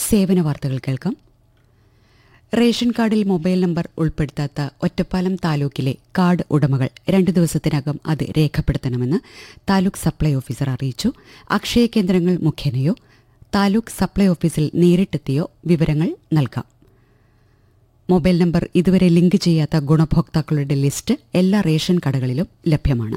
സേവന വാർത്തകൾ കേൾക്കാം റേഷൻ കാർഡിൽ മൊബൈൽ നമ്പർ ഉൾപ്പെടുത്താത്ത ഒറ്റപ്പാലം താലൂക്കിലെ കാർഡ് ഉടമകൾ രണ്ടു ദിവസത്തിനകം അത് രേഖപ്പെടുത്തണമെന്ന് താലൂക്ക് സപ്ലൈ ഓഫീസർ അറിയിച്ചു അക്ഷയ കേന്ദ്രങ്ങൾ മുഖേനയോ താലൂക്ക് സപ്ലൈ ഓഫീസിൽ നേരിട്ടെത്തിയോ വിവരങ്ങൾ നൽകാം മൊബൈൽ നമ്പർ ഇതുവരെ ലിങ്ക് ചെയ്യാത്ത ഗുണഭോക്താക്കളുടെ ലിസ്റ്റ് എല്ലാ റേഷൻ കടകളിലും ലഭ്യമാണ്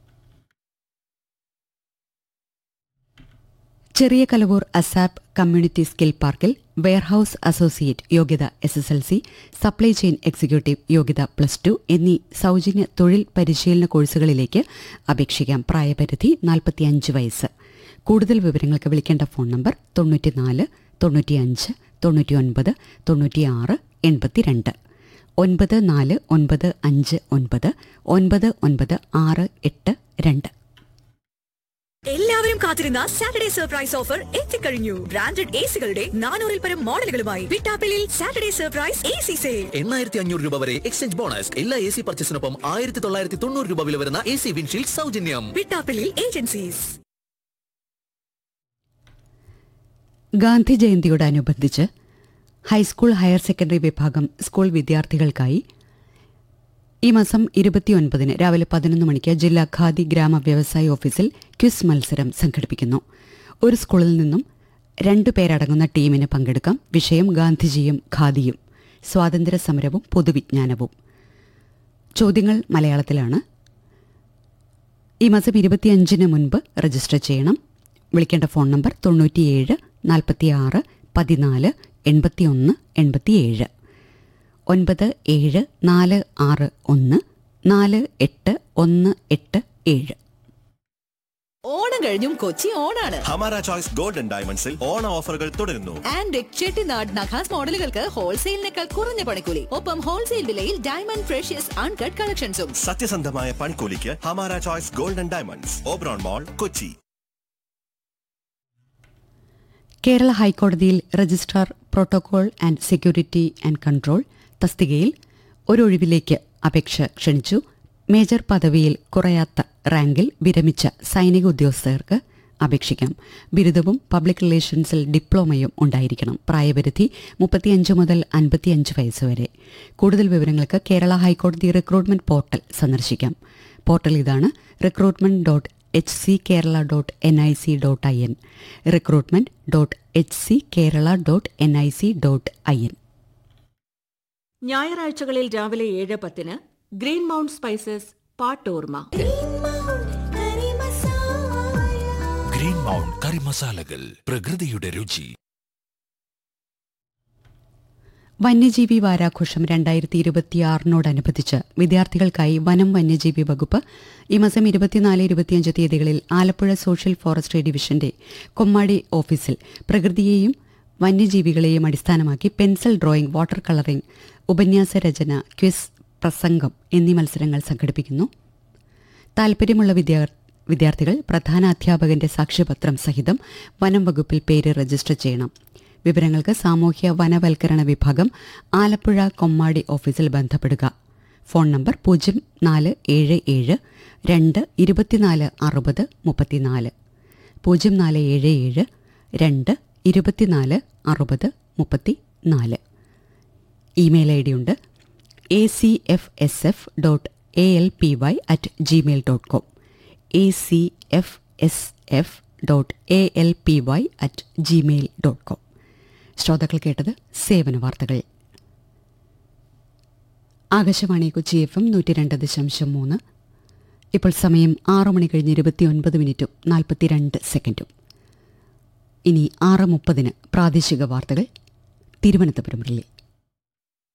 ചെറിയ കലവൂർ അസാപ്പ് കമ്മ്യൂണിറ്റി സ്കിൽ പാർക്കിൽ വെയർഹൌസ് അസോസിയേറ്റ് യോഗ്യത S S L C supply chain executive യോഗ്യത പ്ലസ് ടു എന്നീ സൗജന്യ തൊഴിൽ പരിശീലന കോഴ്സുകളിലേക്ക് അപേക്ഷിക്കാം പ്രായപരിധി നാൽപ്പത്തിയഞ്ച് വയസ്സ് കൂടുതൽ വിവരങ്ങൾക്ക് വിളിക്കേണ്ട ഫോൺ നമ്പർ തൊണ്ണൂറ്റിനാല് തൊണ്ണൂറ്റിയഞ്ച് തൊണ്ണൂറ്റിയൊൻപത് തൊണ്ണൂറ്റിയാറ് എൺപത്തിരണ്ട് ഒൻപത് നാല് ഒൻപത് അഞ്ച് ഒൻപത് ഒൻപത് ഒൻപത് ആറ് എട്ട് രണ്ട് എല്ലാവരും കാത്തിരുന്ന സാറ്റർഡേ സർപ്രൈസ് ഓഫർ എത്തിക്കഴിഞ്ഞു ബ്രാൻഡഡ് എ സികളുടെ നാനൂറിൽ പരം മോഡലുകളുമായി വിട്ടാപ്പിളിൽ Saturday surprise A C sale എണ്ണായിരത്തി അഞ്ഞൂറ് രൂപ വരെ എക്സ്ചേഞ്ച് ബോണസ് എല്ലാ എ സി പർച്ചേസിനൊപ്പം ആയിരത്തി തൊള്ളായിരത്തി തൊണ്ണൂറ് രൂപ വില വരുന്ന എ സി വിൻഷീൽഡ് സൗജന്യം വിട്ടാപ്പിളിൽ ഏജൻസീസ് ഗാന്ധി ജയന്തിയോടനുബന്ധിച്ച് ഹൈസ്കൂൾ ഹയർ സെക്കൻഡറി വിഭാഗം സ്കൂൾ വിദ്യാർത്ഥികൾക്കായി ഈ മാസം ഇരുപത്തിയൊൻപതിന് രാവിലെ പതിനൊന്ന് മണിക്ക് ജില്ലാ ഖാദി ഗ്രാമ വ്യവസായ ഓഫീസിൽ ക്വിസ് മത്സരം സംഘടിപ്പിക്കുന്നു ഒരു സ്കൂളിൽ നിന്നും രണ്ടു പേരടങ്ങുന്ന ടീമിന് പങ്കെടുക്കാം വിഷയം ഗാന്ധിജിയും ഖാദിയും സ്വാതന്ത്ര്യ സമരവും പൊതുവിജ്ഞാനവും ചോദ്യങ്ങൾ മലയാളത്തിലാണ് ഈ മാസം ഇരുപത്തിയഞ്ചിന് മുൻപ് രജിസ്റ്റർ ചെയ്യണം വിളിക്കേണ്ട ഫോൺ നമ്പർ തൊണ്ണൂറ്റിയേഴ് നാൽപ്പത്തിയാറ് പതിനാല് എൺപത്തിയൊന്ന് എൺപത്തിയേഴ് ഒൻപത് ഏഴ് നാല് ആറ് ഒന്ന് നാല് എട്ട് ഒന്ന് എട്ട് ഏഴ് ഓണം കഴിഞ്ഞും കൊച്ചി ഓണാണ് ഹമാര ചോയ്സ് ഗോൾഡൻ ഡയമണ്ട്സിൽ ഓണ ഓഫറുകൾ തുടരുന്നു ആൻഡ് ചെട്ടിനാട് നഖാസ് മോഡലുകൾക്ക് ഹോൾസെയിലിനേക്കാൾ കുറഞ്ഞ പണിക്കൂലി ഒപ്പം ഹോൾസെയിൽ വിലയിൽ ഡയമണ്ട് ഫ്രഷ്യസ് അൺകട്ട് കളക്ഷൻസും സത്യസന്ധമായ പണിക്കൂലിക്ക് Hamara choice golden diamonds Oberon mall Kochi Kerala ഹൈക്കോടതിയിൽ registrar protocol and security and control തസ്തികയിൽ ഒരൊഴിവിലേക്ക് അപേക്ഷ ക്ഷണിച്ചു മേജർ പദവിയിൽ കുറയാത്ത റാങ്കിൽ വിരമിച്ച സൈനിക ഉദ്യോഗസ്ഥർക്ക് അപേക്ഷിക്കാം ബിരുദവും പബ്ലിക് റിലേഷൻസിൽ ഡിപ്ലോമയും ഉണ്ടായിരിക്കണം പ്രായപരിധി മുപ്പത്തിയഞ്ച് മുതൽ അൻപത്തിയഞ്ച് വയസ്സ് വരെ കൂടുതൽ വിവരങ്ങൾക്ക് കേരള ഹൈക്കോടതി റിക്രൂട്ട്മെന്റ് പോർട്ടൽ സന്ദർശിക്കാം പോർട്ടൽ ഇതാണ് recruitment dot H C Kerala dot N I C dot I N recruitment dot H C Kerala dot N I C dot I N ഞായറാഴ്ചകളിൽ രാവിലെ ഏഴ് പത്തിന് ഗ്രീൻ മൗണ്ട് സ്പൈസസ് പാട്ടോർമ ഗ്രീൻ മൗണ്ട് കറി മസാലകൾ പ്രകൃതിയുടെ രുചി വന്യജീവി വാരാഘോഷം രണ്ടായിരത്തി ഇരുപത്തിയാറിനോടനുബന്ധിച്ച് വിദ്യാർത്ഥികൾക്കായി വനം വന്യജീവി വകുപ്പ് ഈ മാസം ഇരുപത്തിനാല് ഇരുപത്തിയഞ്ച് തീയതികളിൽ ആലപ്പുഴ സോഷ്യൽ ഫോറസ്ട്രി ഡിവിഷന്റെ കൊമ്മാടി ഓഫീസിൽ പ്രകൃതിയെയും വന്യജീവികളെയും അടിസ്ഥാനമാക്കി പെൻസിൽ ഡ്രോയിംഗ് വാട്ടർ കളറിംഗ് ഉപന്യാസ രചന ക്വിസ് പ്രസംഗം എന്നീ മത്സരങ്ങൾ സംഘടിപ്പിക്കുന്നു താൽപ്പര്യമുള്ള വിദ്യാർ- വിദ്യാർത്ഥികൾ പ്രധാന അധ്യാപകന്റെ സാക്ഷ്യപത്രം സഹിതം വനം വകുപ്പിൽ പേര് രജിസ്റ്റർ ചെയ്യണം വിവരങ്ങൾക്ക് സാമൂഹ്യ വനവൽക്കരണ വിഭാഗം ആലപ്പുഴ കൊമ്മാടി ഓഫീസിൽ ബന്ധപ്പെടുക ഫോൺ നമ്പർ പൂജ്യം നാല് ഏഴ് ഏഴ് രണ്ട് ഇരുപത്തിനാല് അറുപത് മുപ്പത്തിനാല് പൂജ്യം നാല് ഏഴ് ഏഴ് രണ്ട് ഇരുപത്തിനാല് അറുപത് മുപ്പത്തി നാല് ഇമെയിൽ ഐ ഡി ഉണ്ട് A C F S F dot A L P Y at Gmail dot com A C F S F dot A L P Y at Gmail dot com ശ്രോതാക്കൾ കേട്ടത് സേവന വാർത്തകൾ Akashvani Kochi F M നൂറ്റി രണ്ട് ദശാംശം മൂന്ന് ഇപ്പോൾ സമയം ആറു മണി കഴിഞ്ഞ് ഇരുപത്തിയൊൻപത് മിനിറ്റും നാൽപ്പത്തിരണ്ട് സെക്കൻഡും ഇനി ആറ് മുപ്പതിന് പ്രാദേശിക വാർത്തകൾ തിരുവനന്തപുരം റിലേ